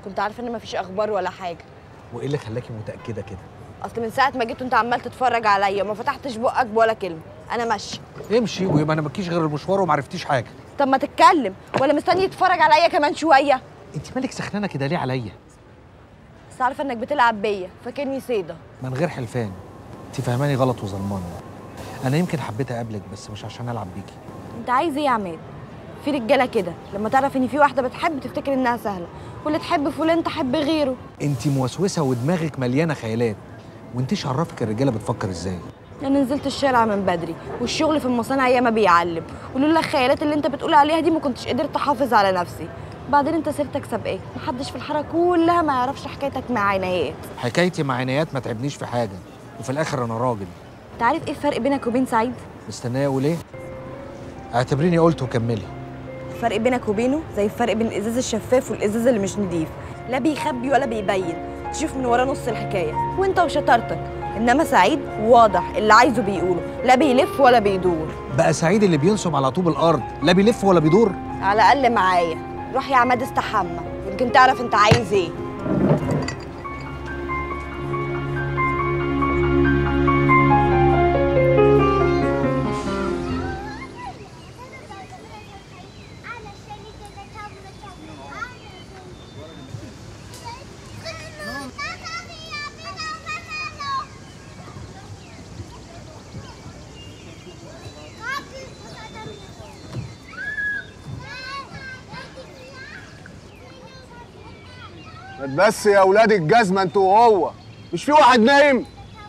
كنت عارفه ان مفيش اخبار ولا حاجه وايه اللي خلاكي متاكده كده اصل من ساعه ما جيت وانت عمال تتفرج عليا وما فتحتش بقك بولا كلمه انا ماشيه امشي ويبقى انا مكيش غير المشوار وما عرفتيش حاجه طب ما تتكلم ولا مستني تتفرج عليا كمان شويه انت مالك سخنانه كده ليه عليا بس عارفه انك بتلعب بيا فاكرني صيده من غير حلفان انت فاهماني غلط وظلماني انا يمكن حبيت اقابلك بس مش عشان العب بيكي انت عايز ايه يا عماد في رجاله كده لما تعرف ان في واحده بتحب تفتكر انها سهله واللي تحب فلان تحب غيره انت موسوسه ودماغك مليانه خيالات وانتش عرفك الرجاله بتفكر ازاي انا نزلت الشارع من بدري والشغل في المصانع ياما بيعلم ولولا الخيالات اللي انت بتقول عليها دي ما كنتش قدرت احافظ على نفسي بعدين انت سيرتك سابقاك محدش في الحاره كلها ما يعرفش حكايتك مع عنايات حكايتي مع عنايات ما تعبنيش في حاجه وفي الاخر انا راجل انت عارف ايه الفرق بينك وبين سعيد مستنيه اقول ايه اعتبريني قلت وكملي الفرق بينك وبينه زي الفرق بين الازاز الشفاف والازاز اللي مش نضيف لا بيخبي ولا بيبين تشوف من وراه نص الحكايه وانت وشطارتك انما سعيد واضح اللي عايزه بيقوله لا بيلف ولا بيدور بقى سعيد اللي بينصب على طوب الارض لا بيلف ولا بيدور على الاقل معايا روح يا عماد استحمى يمكن تعرف انت عايز ايه بس يا اولاد الجزمه انتوا وهو مش في واحد نايم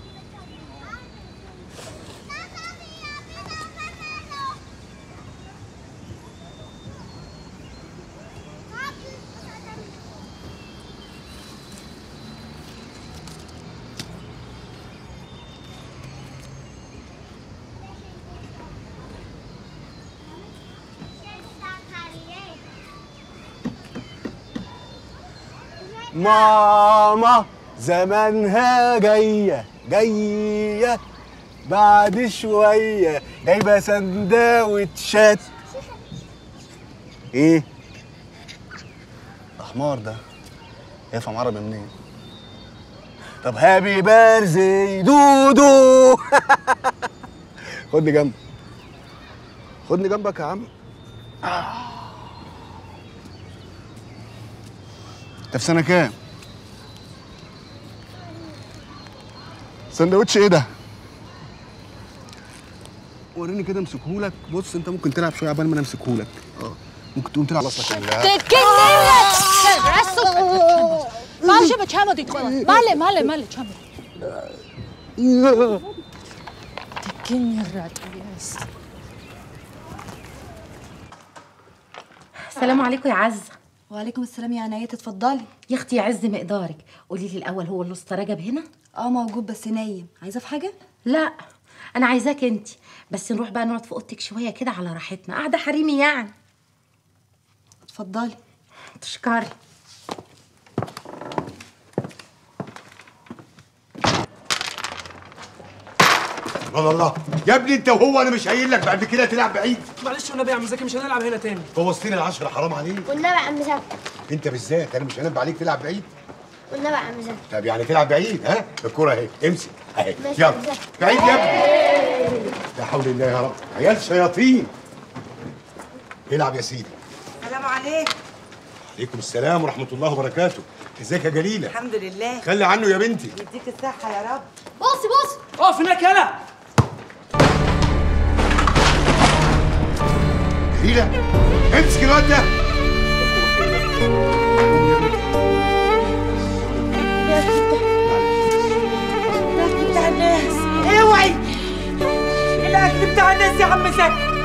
ماما زمانها جاية جاية بعد شوية جايبة سندوتشات ايه؟ ده حمار ده يفهم عربي منين؟ طب هابي بارزي دودو خدني جنبك خدني جنبك يا عم انت في سنة كام؟ سندوتش ايه ده؟ وريني كده امسكهولك بص انت ممكن تلعب شويه عبال ما انا امسكهولك اه ممكن تقوم تلعب اصلك بالله Malže me čemo ti tvoje. Male, male, male, čemo. تكني الرئيس السلام عليكم يا عزة وعليكم السلام يا عناية اتفضلي يا اختي يا عز مقدارك قولي لي الاول هو الاسطى رجب هنا اه موجود بس نايم عايزه في حاجه لا انا عايزاك انت بس نروح بقى نقعد في اوضتك شويه كده على راحتنا قاعده حريمي يعني اتفضلي تشكري الله الله يا ابني انت وهو انا مش قايل لك بعد كده تلعب بعيد معلش والنبي يا عم زكي مش هنلعب هنا تاني بوظتني العشرة حرام عليك والنبي يا عم زكي انت بالذات انا مش هنبه عليك تلعب بعيد والنبي يا عم زكي طب يعني تلعب بعيد ها الكرة اهي امسك اهي ماشي يلا يا زكي. بعيد يا ابني لا حول الله يا رب عيال شياطين العب يا سيدي السلام عليكم عليكم السلام ورحمة الله وبركاته ازيك يا جليلة الحمد لله خلي عنه يا بنتي يديك الصحة يا رب بصي بصي اقف هناك يلا جليلة امسك الواد ده الاكل بتاع الناس اوعي الاكل بتاع الناس يا عم زكي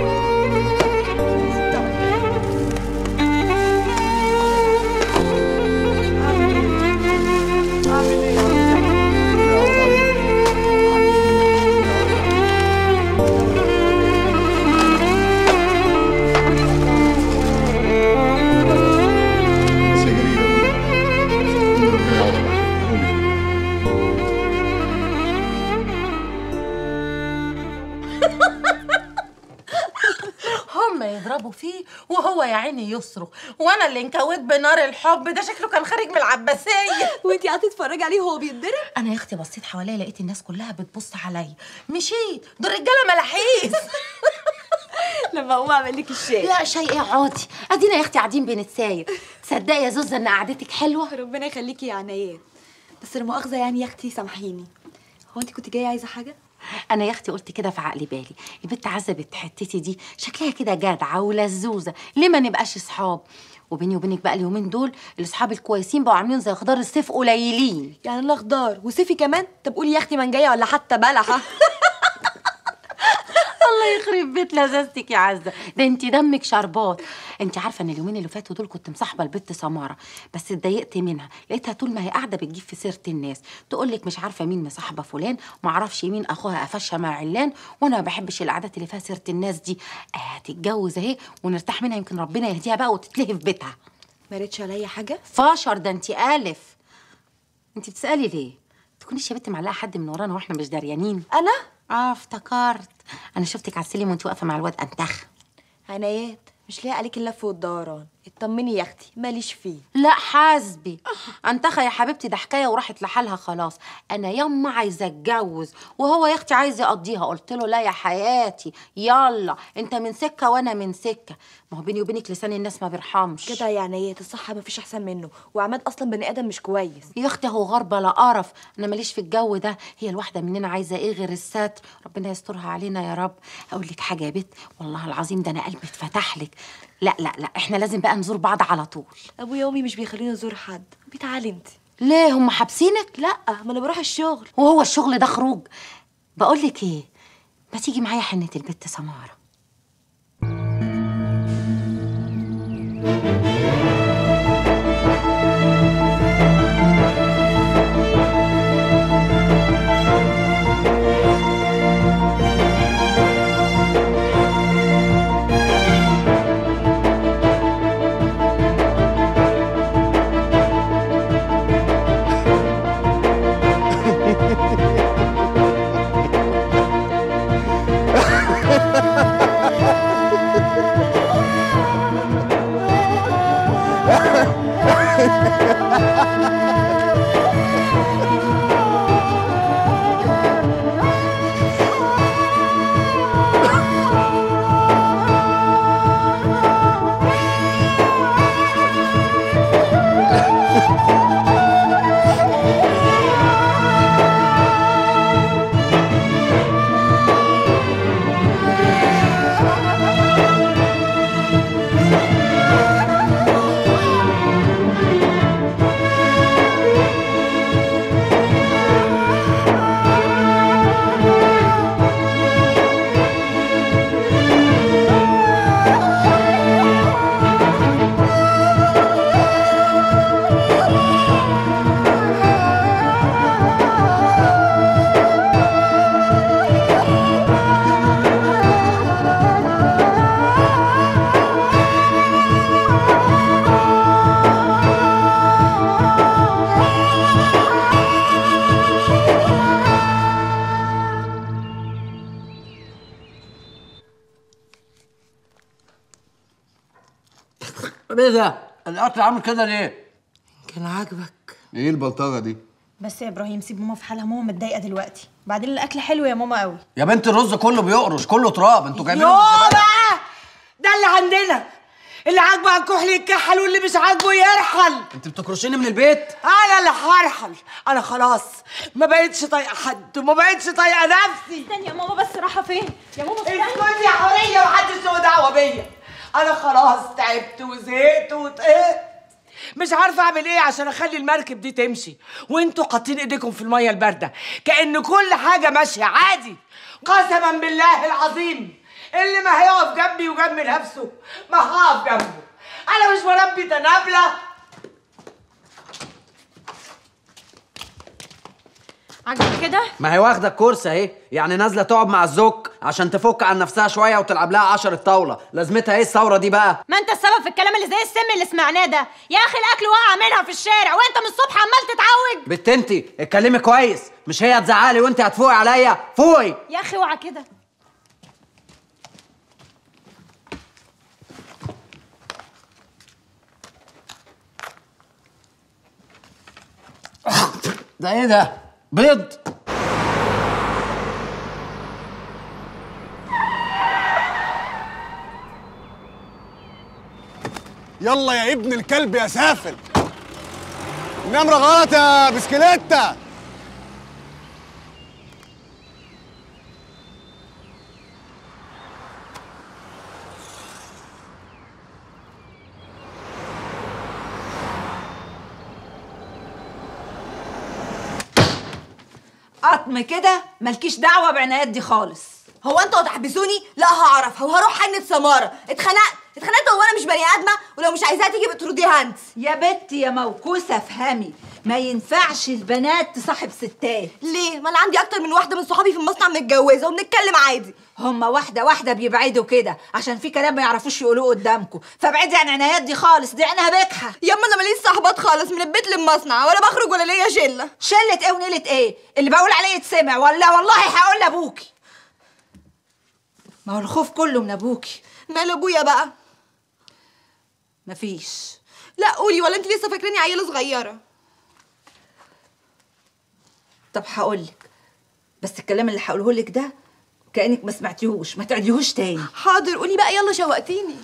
بس يا جليلة ربنا يعوضك قومي. وهو يا عيني يصرخ وانا اللي انكويت بنار الحب ده شكله كان خارج من العباسيه وانتي قاعده تتفرجي عليه وهو بيتضرب انا يا اختي بصيت حواليا لقيت الناس كلها بتبص عليا مشيت دول رجاله ملاحيس لما اقوم اعمل لك الشاي لا شيء ايه اقعدي ادينا يا اختي قاعدين بنتسايق تصدقي يا زوزه ان قعدتك حلوه ربنا يخليكي يا عنايات بس لا مؤاخذه يعني يا اختي سامحيني هو انت كنت جايه عايزه حاجه انا يا اختي قلت كده في عقل بالي البنت عزه بنت حتتي دي شكلها كده جدعه ولزوزه ليه ما نبقاش اصحاب وبيني وبينك بقى اليومين دول الاصحاب الكويسين بقوا عاملين زي خضار الصيف قليلين يعني انا خضار وسيفي كمان طب قولي يا اختي منجايه ولا حتى بلحه الله يخرب بيت لذاذتك يا عزه ده انت دمك شربات انت عارفه ان اليومين اللي فاتوا دول كنت مصاحبه البت سماره بس اتضايقت منها لقيتها طول ما هي قاعده بتجيب في سيره الناس تقول لك مش عارفه مين مصاحبه فلان ما اعرفش مين اخوها قفشها مع علان وانا ما بحبش القعدات اللي فيها سيره الناس دي آه هتتجوز اهي ونرتاح منها يمكن ربنا يهديها بقى وتتلهي في بيتها ما ريتش عليا حاجه فاشر ده انت الف انت بتسالي ليه تكونيش يا بنت معلقه حد من ورانا واحنا مش دريانين انا اه افتكرت انا شفتك على السلم وانت واقفه مع الواد انتخ عنايات مش لاقي عليك اللف والدوران اطمني يا اختي ماليش فيه لا حاسبي انتخى يا حبيبتي ده حكايه وراحت لحالها خلاص انا يما عايزه اتجوز وهو يا اختي عايز يقضيها قلت له لا يا حياتي يلا انت من سكه وانا من سكه ما هو بيني وبينك لسان الناس ما بيرحمش كده يا عنايات الصح مفيش احسن منه وعماد اصلا بني ادم مش كويس يا اختي هو غربه لا قرف انا ماليش في الجو ده هي الواحده مننا عايزه ايه غير الستر ربنا يسترها علينا يا رب اقول لك حاجه يا بت والله العظيم ده انا قلبي اتفتح لك لا لا لا احنا لازم بقى نزور بعض على طول ابويا وامي مش بيخليني ازور حد بتعالي انت ليه هم حابسينك لا ما انا بروح الشغل وهو الشغل ده خروج بقول لك ايه ما تيجي معايا حنه البت سماره طب ايه ده؟ الاكل عامل كده ليه؟ كان عاجبك ايه البلطجه دي بس يا ابراهيم سيب ماما في حالها ماما متضايقه دلوقتي بعدين الاكل حلو يا ماما قوي يا بنت الرز كله بيقرش كله تراب انتوا جايبين يوه بقى ده اللي عندنا اللي عاجبه الكحل يتكحل واللي مش عاجبه يرحل انت بتكرشيني من البيت؟ انا اللي هرحل انا خلاص ما بقتش طايقه حد وما بقتش طايقه نفسي استني يا ماما بس رايحه فين يا ماما استني اسكتي يا حوريه محدش له دعوه بيا انا خلاص تعبت وزهقت وطقت مش عارفه اعمل ايه عشان اخلي المركب دي تمشي وانتوا حاطين ايديكم في الميه البارده كان كل حاجه ماشيه عادي قسما بالله العظيم اللي ما هيقف جنبي وجنب نفسه ما هقف جنبه انا مش مربي تنابله عاجبك كده ما هي واخده الكورس اهي يعني نازله تقعد مع الزوج عشان تفك عن نفسها شويه وتلعب لها عشرة طاوله لازمتها ايه الثوره دي بقى ما انت السبب في الكلام اللي زي السم اللي سمعناه ده يا اخي الاكل وقع منها في الشارع وانت من الصبح عمال تتعوج بنت انتي اتكلمي كويس مش هي هتزعلي وانت هتفوقي عليا فوقي يا اخي اوعى كده ده ايه ده بيض يلا يا ابن الكلب يا سافل النمرة غلط يا بسكليتة قطم كده مالكيش دعوه بعنايات دي خالص هو انتوا هتحبسوني لا هعرف وهروح حنة سمارة اتخنقت اتخنقت هو انا مش بني ادمه ولو مش عايزاها تيجي بترديها انت يا بنتي يا موكوسه افهمي ما ينفعش البنات تصاحب ستات ليه ما انا عندي اكتر من واحده من صحابي في المصنع متجوزه وبنتكلم عادي هما واحده واحده بيبعدوا كده عشان في كلام ما يعرفوش يقولوه قدامكم فابعدي عن عنايات دي خالص دي عينها بكحه ياما انا ماليش صاحبات خالص من البيت للمصنع ولا بخرج ولا ليا شله شله ايه ونيله ايه اللي بقول عليه يتسمع ولا والله هقول لابوكي ما هو الخوف كله من ابوكي مال ابويا بقى مفيش لا قولي ولا انت لسه فاكراني عيله صغيره طب هقولك بس الكلام اللي هقوله لك ده كانك ما سمعتيهوش ما تعديهوش تاني حاضر قولي بقى يلا شوقتيني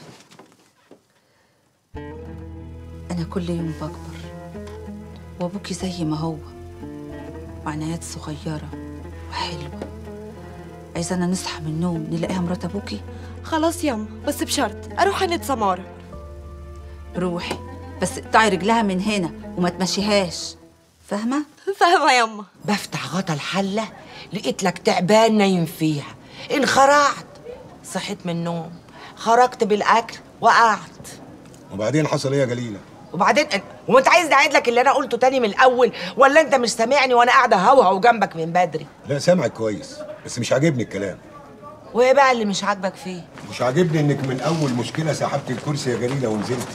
انا كل يوم بكبر وابوكي زي ما هو وعنايات صغيره وحلوه عايزانا نصحى من النوم نلاقيها مرات ابوكي خلاص ياما بس بشرط اروح حنة سمارة روحي بس اقطعي رجلها من هنا وما تمشيهاش فاهمه فاهمه ياما بفتح غطا الحله لقيت لك تعبان نايم فيها انخرعت صحيت من النوم خرجت بالاكل وقعت وبعدين حصل ايه يا جليله وبعدين هو انت عايز اعيد لك اللي انا قلته تاني من الاول ولا انت مش سامعني وانا قاعده هوهو جنبك من بدري لا سامعك كويس بس مش عاجبني الكلام وايه بقى اللي مش عاجبك فيه مش عاجبني انك من اول مشكله سحبت الكرسي يا جليله ونزلت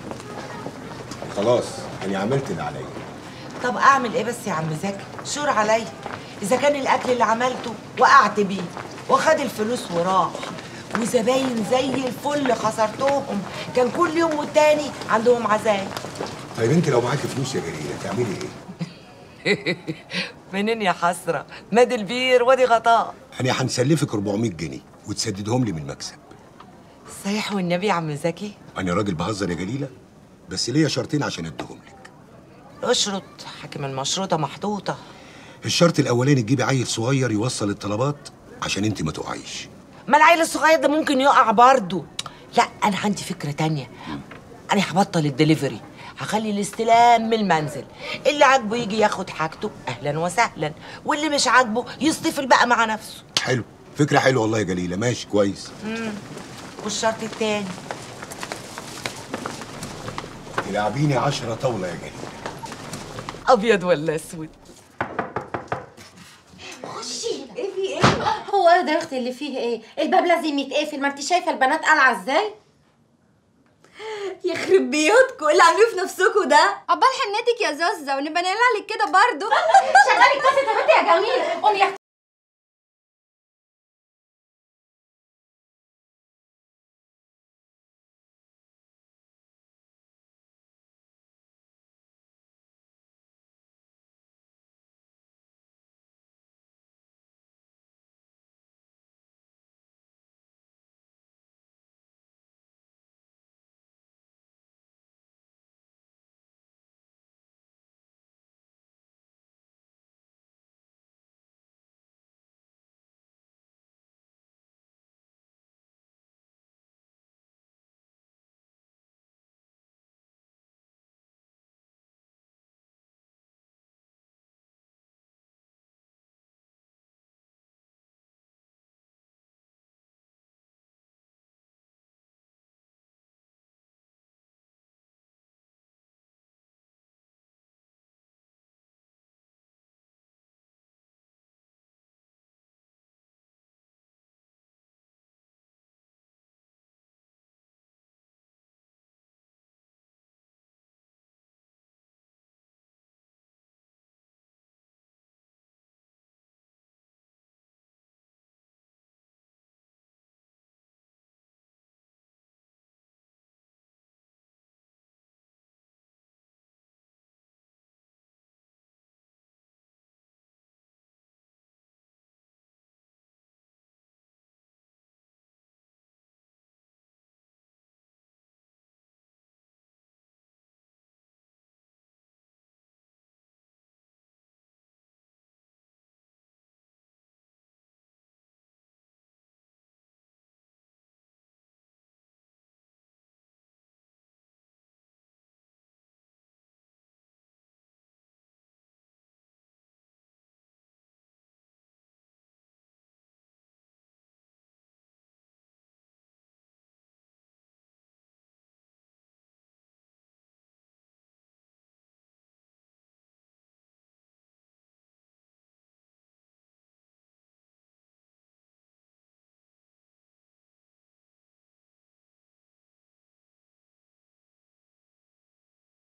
خلاص انا عملت اللي عليا طب اعمل ايه بس يا عم زكي شور عليا اذا كان الاكل اللي عملته وقعت بيه وخد الفلوس وراح وزباين زي الفل خسرتهم كان كل يوم والتاني عندهم عزايم طيب انت لو معاكي فلوس يا جليله تعملي ايه منين يا حسره مادي البير وادي غطاء انا هنسلفك 400 جنيه وتسددهم لي من المكسب صحيح والنبي يا عم زكي انا راجل بهزر يا جليله بس ليا شرطين عشان اديهم لك اشرط حاكم المشروطه محطوطه الشرط الاولاني تجيبي عيل صغير يوصل الطلبات عشان انت ما تقعيش ما العيل الصغير ده ممكن يقع برضه لا انا عندي فكره تانية انا هبطل الدليفري هخلي الاستلام من المنزل اللي عاجبه يجي ياخد حاجته اهلا وسهلا واللي مش عاجبه يصطفل بقى مع نفسه حلو فكره حلوه والله يا جليله ماشي كويس امم والشرط التاني تلعبيني 10 طاوله يا جليله ابيض ولا اسود خشي ايه في ايه هو ايه ده يا اختي اللي فيه ايه الباب لازم يتقفل ما انت شايفه البنات قلعه ازاي يخرب بيوتكم اللي عاملين في نفسكم ده عقبال حنتك يا زوزة ونبقى نعمل عليك كده برضه شغالي كاسه يا بنتي يا جميل قومي يا